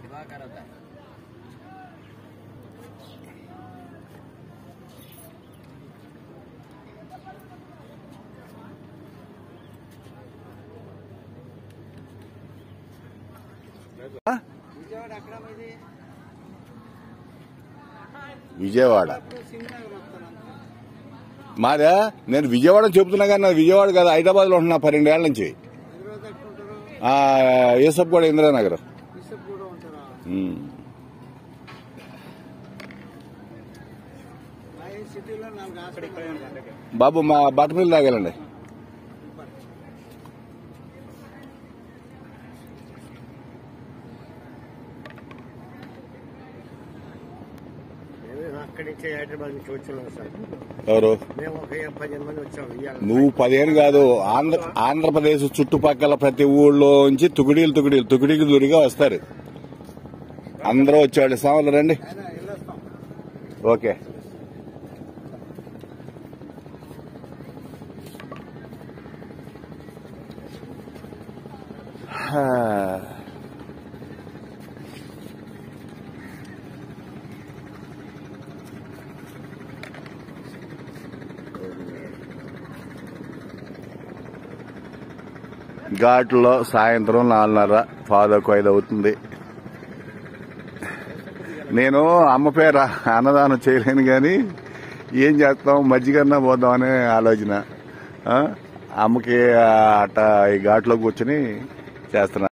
दिवाकर होता है విజయవాడ అక్కడ మీది విజయవాడ సింగనగర్ వస్తాను మాదా నేను విజయవాడ చెబుతున్నా కానీ నాకు విజయవాడ కాదు హైదరాబాద్ లో ఉంటున్నా పన్నెండేళ్ల నుంచి హైదరాబాద్ ఎట్లుంటారు ఆ యూసఫ్ కూడా ఇందిరానగర్ బిషప్ కూడా ఉంటారా ఉమ్. మా ఈ సిటీలో నాలుగు హాస్పిటల్ బాబు మా బట్టమిల్లి తాగాలండి అక్కడి నుంచి హైదరాబాద్ నుంచి వచ్చాం సార్ ఎవరు మేము ఒక పదిహేను మంది వచ్చాం ఇవాళ నువ్వు పదిహేను కాదు ఆంధ్ర ఆంధ్రప్రదేశ్ చుట్టుపక్కల ప్రతి ఊళ్ళో నుంచి తుకుడీలు తుకుడీలు తుకుడీకి దూరిగా వస్తారు అందరూ వచ్చేవాళ్ళు సామాన్లు రండి ఆయన వెళ్ళొస్తాం ఓకే హా. ఘాట్లో సాయంత్రం నాలుగున్నర పాదొక ఐదు అవుతుంది నేను అమ్మ పేర అన్నదానం చేయలేను కానీ ఏం చేస్తాం మజ్జిగన్నా పోదామనే ఆలోచన ఆ? అమ్మకి అట్ట ఈ ఘాట్లో కూర్చుని చేస్తున్నా